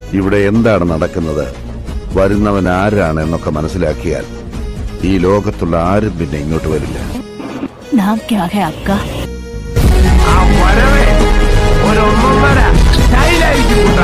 ഇവിടെ എന്താണ് നടക്കുന്നത് വരുന്നവൻ ആരാണ് എന്നൊക്കെ മനസ്സിലാക്കിയാൽ ഈ ലോകത്തുള്ള ആരും പിന്നെ ഇങ്ങോട്ട് വരില്ല नाम क्या है आपका ആ വരവേ ഒരൊന്നൊന്നര സ്റ്റൈലായിരിക്കും കൂട്ടാ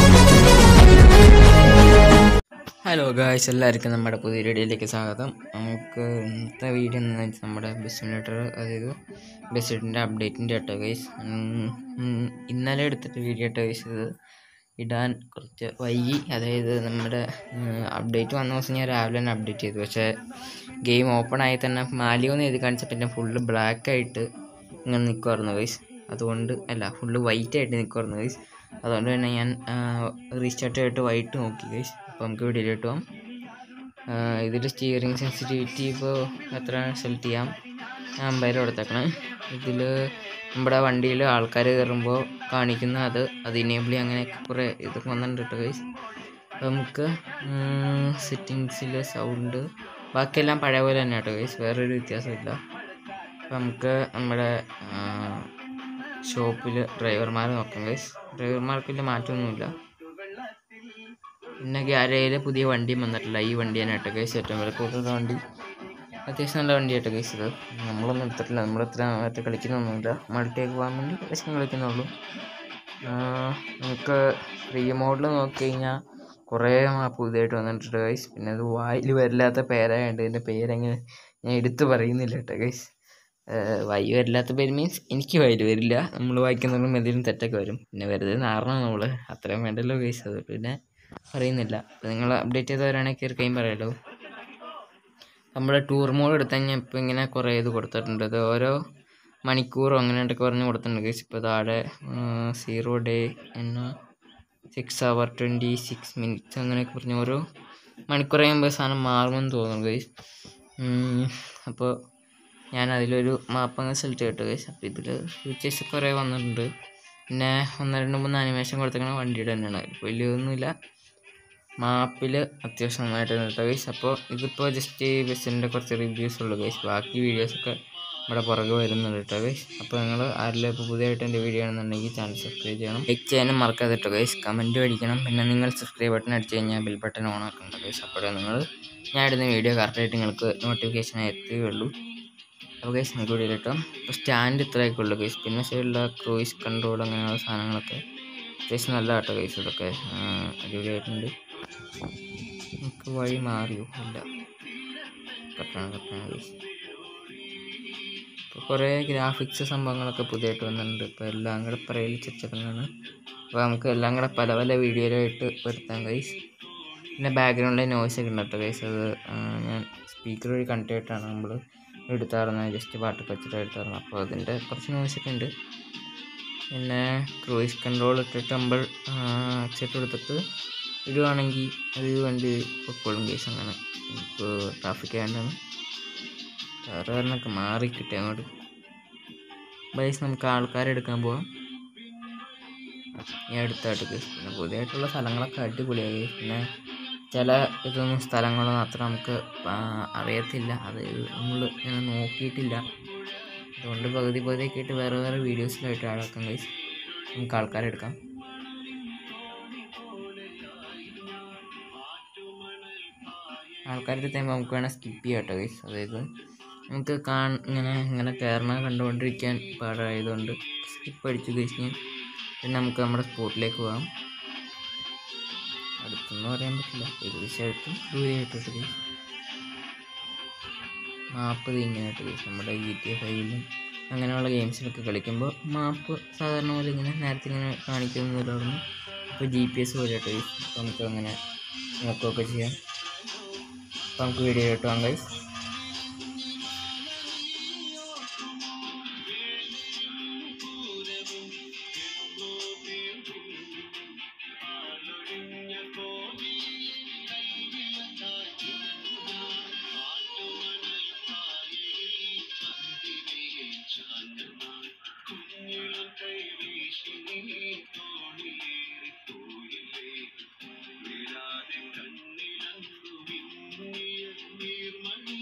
ഹലോ ഗായ്സ് എല്ലാവർക്കും നമ്മുടെ പുതിയ വീഡിയോയിലേക്ക് സ്വാഗതം നമുക്ക് ഇന്നത്തെ വീഡിയോ എന്ന് വെച്ചാൽ നമ്മുടെ ബസ് സിമുലേറ്റർ അതായത് ബസ്സിൻ്റെ അപ്ഡേറ്റിൻ്റെ കേട്ടോ ഗൈസ് ഇന്നലെ എടുത്തിട്ട് വീഡിയോ കേട്ടോ ഗൈസ് ഇത് ഇടാൻ കുറച്ച് വൈകി അതായത് നമ്മുടെ അപ്ഡേറ്റ് വന്ന ദിവസം ഞാൻ രാവിലെ തന്നെ അപ്ഡേറ്റ് ചെയ്തു പക്ഷേ ഗെയിം ഓപ്പൺ ആയി തന്നെ മാലിയോന്ന് എഴുതി കാണിച്ച പിന്നെ ഫുള്ള് ബ്ലാക്ക് ആയിട്ട് ഇങ്ങനെ നിൽക്കുമായിരുന്നു ഗൈസ് അതുകൊണ്ട് അല്ല ഫുള്ള് വൈറ്റ് ആയിട്ട് നിൽക്കുമായിരുന്നു ഗൈസ് അതുകൊണ്ട് തന്നെ ഞാൻ റീസ്റ്റാർട്ട് ചെയ്തിട്ട് വൈറ്റ് നോക്കി ഗൈസ് അപ്പോൾ നമുക്ക് വീഡിയോയിലോട്ട് പോകാം ഇതിൽ സ്റ്റിയറിംഗ് സെൻസിറ്റിവിറ്റി ഇപ്പോൾ എത്ര സെലക്ട് ചെയ്യാം ഞാൻ അമ്പതിൽ കൊടുത്തേക്കണം ഇതിൽ നമ്മുടെ വണ്ടിയിൽ ആൾക്കാർ കയറുമ്പോൾ കാണിക്കുന്ന അത് അത് ഇനേബിൾ അങ്ങനെയൊക്കെ കുറേ ഇതൊക്കെ വന്നിട്ടുണ്ട് കേട്ടോ ഗൈസ് അപ്പോൾ നമുക്ക് സെറ്റിങ്സിൽ സൗണ്ട് ബാക്കിയെല്ലാം പഴയ പോലെ തന്നെ കേട്ടോ ഗൈസ് വേറൊരു വ്യത്യാസമില്ല അപ്പോൾ നമുക്ക് നമ്മുടെ ഷോപ്പിൽ ഡ്രൈവർമാരെ നോക്കാം ഗൈസ് ഡ്രൈവർമാർക്ക് വലിയ മാറ്റമൊന്നുമില്ല പിന്നെ ഗ്യാരേജിൽ പുതിയ വണ്ടിയും വന്നിട്ടില്ല ഈ വണ്ടി തന്നെ കേട്ടോ ഗൈസ് ഏറ്റവും വില കൂടുതലുള്ള വണ്ടി അത്യാവശ്യം നല്ല വണ്ടി കേട്ടോ ഗൈസ് ഇത് നമ്മളൊന്നും എടുത്തിട്ടില്ല നമ്മൾ ഇത്ര മറ്റേ കളിക്കുന്നൊന്നുമില്ല മൾട്ടിയൊക്കെ പോകാൻ വേണ്ടി അത്യാവശ്യം കളിക്കുന്നുള്ളൂ ആ, നമുക്ക് ഫ്രീ മോഡിൽ നോക്കി കഴിഞ്ഞാൽ കുറേ മാപ്പ് പുതിയതായിട്ട് വന്നിട്ടുണ്ട് ഗൈസ് പിന്നെ അത് വായിൽ വരില്ലാത്ത പേരായതുകൊണ്ട് ഇതിൻ്റെ പേരെങ്ങനെ ഞാൻ എടുത്ത് പറയുന്നില്ല കേട്ടോ ഗൈസ് വായി വരില്ലാത്ത പേര് മീൻസ് എനിക്ക് വായിൽ വരില്ല നമ്മൾ വായിക്കുന്നുണ്ടും എന്തെങ്കിലും തെറ്റൊക്കെ വരും പിന്നെ വെറുതെ നാറണം നമ്മൾ അത്രയും വേണ്ടല്ലോ ഗൈസ് അത് പിന്നെ പറയുന്നില്ല അപ്പോൾ നിങ്ങൾ അപ്ഡേറ്റ് ചെയ്തവരാണെങ്കിൽ കയറി കഴിയും പറയാമല്ലോ നമ്മുടെ ടൂർ മോഡ് എടുത്ത് കഴിഞ്ഞാൽ ഇപ്പോൾ ഇങ്ങനെ കുറേ ഇത് കൊടുത്തിട്ടുണ്ട് അത് ഓരോ മണിക്കൂറോ അങ്ങനെ എന്തൊക്കെ പറഞ്ഞ് കൊടുത്തിട്ടുണ്ട് ഗൈസ് ഇപ്പോൾ താഴെ സീറോ ഡേ എന്ന six hour twenty six minutes അങ്ങനെയൊക്കെ പറഞ്ഞ് ഓരോ മണിക്കൂർ കഴിയുമ്പോൾ സാധനം മാറുമെന്ന് തോന്നുന്നു ഗൈസ് അപ്പോൾ ഞാൻ അതിലൊരു മാപ്പ് അങ്ങ് സെലക്ട് ചെയ്തിട്ട് ഗൈസ് അപ്പോൾ ഇതിൽ ഫീച്ചേഴ്സ് കുറേ വന്നിട്ടുണ്ട് പിന്നെ ഒന്ന് രണ്ട് മൂന്ന് അനിമേഷൻ കൊടുത്തേക്കണ വണ്ടിയുടെ തന്നെയാണ് ഇപ്പോൾ വലിയൊന്നുമില്ല മാപ്പിൽ അത്യാവശ്യം നന്നായിട്ട് കേട്ടോ ഗൈസ് അപ്പോൾ ഇതിപ്പോൾ ജസ്റ്റ് ബസ്സിൻ്റെ കുറച്ച് റിവ്യൂസ് ഉള്ളൂ ഗൈസ് ബാക്കി വീഡിയോസൊക്കെ ഇവിടെ പുറകെ വരുന്നുണ്ട് കേട്ടോ ഗൈസ് അപ്പോൾ നിങ്ങൾ ആരെങ്കിലും ഇപ്പോൾ പുതിയതായിട്ട് എൻ്റെ വീഡിയോ ആണെന്നുണ്ടെങ്കിൽ ചാനൽ സബ്സ്ക്രൈബ് ചെയ്യണം ലൈക്ക് ചെയ്യാനും മറക്കാതെ കേട്ടോ ഗൈസ് കമൻറ്റ് അടിക്കണം പിന്നെ നിങ്ങൾ സബ്സ്ക്രൈബ് ബട്ടൺ അടിച്ച് കഴിഞ്ഞാൽ ബിൽ ബട്ടൺ ഓൺ ആക്കണം ഗൈസ് അപ്പോഴേ നിങ്ങൾ ഞാൻ ഇടുന്ന വീഡിയോ കറക്റ്റായിട്ട് നിങ്ങൾക്ക് നോട്ടിഫിക്കേഷൻ എത്തുകയുള്ളൂ അപ്പോൾ ഗൈസ് നമുക്ക് വീഡിയോ കിട്ടും അപ്പോൾ സ്റ്റാൻഡ് ഇത്രയൊക്കെ ഉള്ളൂ ഗൈസ് പിന്നെ സൈഡിലുള്ള ക്രൂയിസ് കൺട്രോൾ അങ്ങനെയുള്ള സാധനങ്ങളൊക്കെ അത്യാവശ്യം നല്ല കേട്ടോ ഗൈസ് ഇതൊക്കെ ആ, അടിപൊളിയായിട്ടുണ്ട് നമുക്ക് വഴി മാറിയോ ഇല്ല കറക്റ്റാണ് കറക്റ്റാണ് ഗൈസ് ഇപ്പോൾ കുറേ ഗ്രാഫിക്സ് സംഭവങ്ങളൊക്കെ പുതിയതായിട്ട് വന്നിട്ടുണ്ട് ഇപ്പോൾ എല്ലാം കൂടെ പറയൽ ചെറിച്ചതാണ് അപ്പോൾ നമുക്ക് എല്ലാം കൂടെ പല പല വീഡിയോയിലായിട്ട് വരുത്താം ഗൈസ് പിന്നെ ബാക്ക്ഗ്രൗണ്ടിൽ നോയ്സ് ഒക്കെ ഉണ്ട് കേട്ടോ ഗൈസ് അത് ആ, ഞാൻ സ്പീക്കർ വഴി കണക്ട് ചെയ്തിട്ടാണ് നമ്മൾ എടുത്താറുന്നത് ജസ്റ്റ് പാട്ടൊക്കെ വെച്ചിട്ട് എടുത്താറുന്നത് അപ്പോൾ അതിൻ്റെ കുറച്ച് നോയ്സ് ഒക്കെ ഉണ്ട് പിന്നെ ക്രൂയിസ് കൺട്രോൾ ഇട്ടിട്ട് നമ്മൾ അച്ചിട്ട് കൊടുത്തിട്ട് ഇടുവാണെങ്കിൽ അത് വണ്ടി പൊക്കോളും കേസ് അങ്ങനെ ഇപ്പോൾ ട്രാഫിക് ആയതുകൊണ്ടാണ് വേറെ കാരണമൊക്കെ മാറി കിട്ടി അങ്ങോട്ട് ബൈസ് നമുക്ക് ആൾക്കാരെ എടുക്കാൻ പോവാം ഈ അടുത്തായിട്ട് കേസ് പിന്നെ പുതിയതായിട്ടുള്ള സ്ഥലങ്ങളൊക്കെ അടിപൊളിയായി പിന്നെ ചില ഇതൊന്നും സ്ഥലങ്ങളൊന്നും അത്ര നമുക്ക് ആ, അറിയത്തില്ല അത് നമ്മൾ ഇങ്ങനെ നോക്കിയിട്ടില്ല അതുകൊണ്ട് പകുതി പകുതിയൊക്കെ ആയിട്ട് വേറെ വേറെ വീഡിയോസിലായിട്ട് ആളാക്കാം ഗൈസ് നമുക്ക് ആൾക്കാരെ എടുക്കാം ആൾക്കാരുടെ ടൈം നമുക്ക് വേണേൽ സ്കിപ്പ് ചെയ്യാം കേട്ടോ ഗൈസ് അതായത് നമുക്ക് കാ ഇങ്ങനെ ഇങ്ങനെ കയറണ കണ്ടുകൊണ്ടിരിക്കാൻ പാടായതുകൊണ്ട് സ്കിപ്പ് അടിച്ചു ഗൈസ് ഞാൻ പിന്നെ നമുക്ക് നമ്മുടെ സ്പോട്ടിലേക്ക് പോകാം അടുത്തെന്ന് പറയാൻ പറ്റില്ല ഏകദേശം അടുത്തും ദൂരെയായിട്ടൊക്കെ ഗൈസ് മാപ്പ് ഇങ്ങനെയായിട്ട് ഗൈസ് നമ്മുടെ ജി ടി എ ഫൈവിലും അങ്ങനെയുള്ള ഗെയിംസിലൊക്കെ കളിക്കുമ്പോൾ മാപ്പ് സാധാരണ പോലെ ഇങ്ങനെ നേരത്തെ ഇങ്ങനെ കാണിക്കുന്നതിലായിരുന്നു ഇപ്പോൾ ജി പി എസ് പോലെ കേട്ടോ ഗൈസ് അപ്പോൾ നമുക്ക് അങ്ങനെ നോക്കുകയൊക്കെ ചെയ്യാം അപ്പോൾ നമുക്ക് വീഡിയോ കിട്ടുവാം ഗൈസ് കണ്ണിലു മിന്നിയ നീർമണി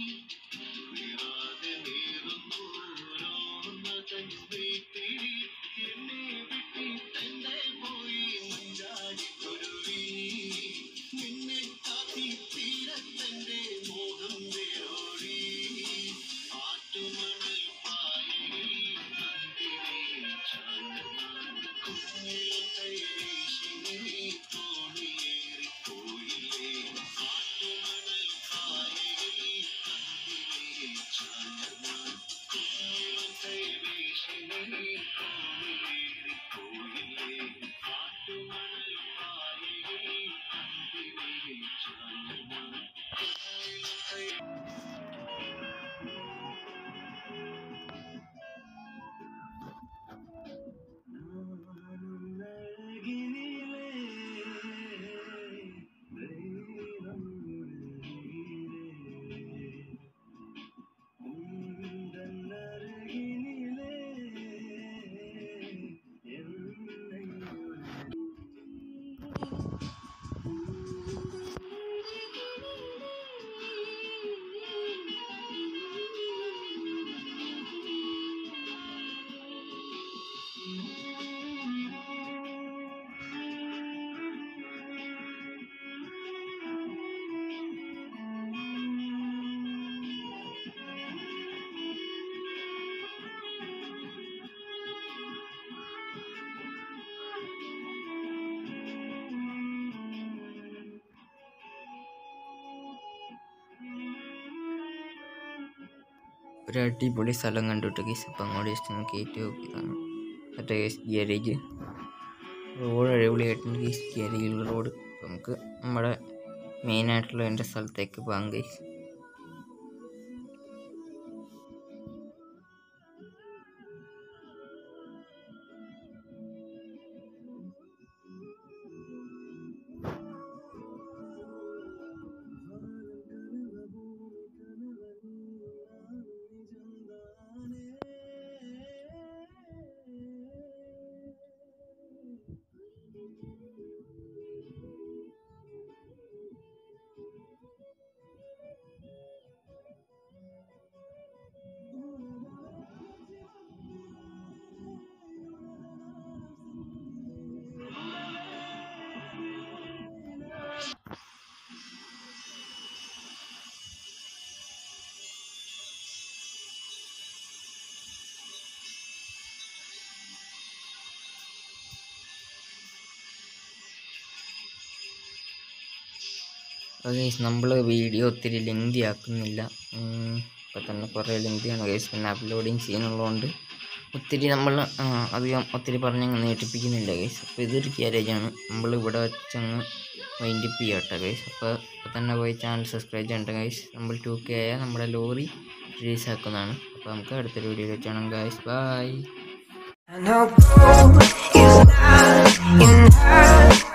ഒരു അടിപൊളി സ്ഥലം കണ്ടുവിട്ട് ഗൈസ് അപ്പം അങ്ങോട്ട് ജസ്റ്റ് ഒന്ന് കയറ്റി നോക്കിയതാണ് മറ്റേ ഗൈസ് ഗാരേജ് റോഡ് അടിപൊളിയായിട്ടുണ്ട് ഗൈസ് ഗാരേജിലുള്ള റോഡ് അപ്പം നമുക്ക് നമ്മുടെ മെയിനായിട്ടുള്ള എൻ്റെ സ്ഥലത്തേക്ക് പോകാം ഗൈസ് ഗൈസ് നമ്മൾ വീഡിയോ ഒത്തിരി ലെങ്തി ആക്കുന്നില്ല ഇപ്പം തന്നെ കുറേ ലെങ്തിയാണ് ഗൈസ് പിന്നെ അപ്ലോഡിങ് ചെയ്യുന്നുള്ളതുകൊണ്ട് ഒത്തിരി നമ്മൾ അധികം ഒത്തിരി പറഞ്ഞങ്ങ് നീട്ടിപ്പിക്കുന്നില്ല ഗൈസ് അപ്പോൾ ഇതൊരു ഗ്യാരേജാണ് നമ്മൾ ഇവിടെ വെച്ചങ്ങ് വൈൻഡപ്പ് ചെയ്യാം കേട്ടോ ഗൈസ് അപ്പോൾ ഇപ്പോൾ തന്നെ പോയി ചാനൽ സബ്സ്ക്രൈബ് ചെയ്യണ്ട ഗൈസ് നമ്മൾ ടു കെ ആയ നമ്മുടെ ലോറി റിലീസ് ആക്കുന്നതാണ് അപ്പോൾ നമുക്ക് അടുത്തൊരു വീഡിയോ വെച്ചാണ് guys bye I know gold is not enough.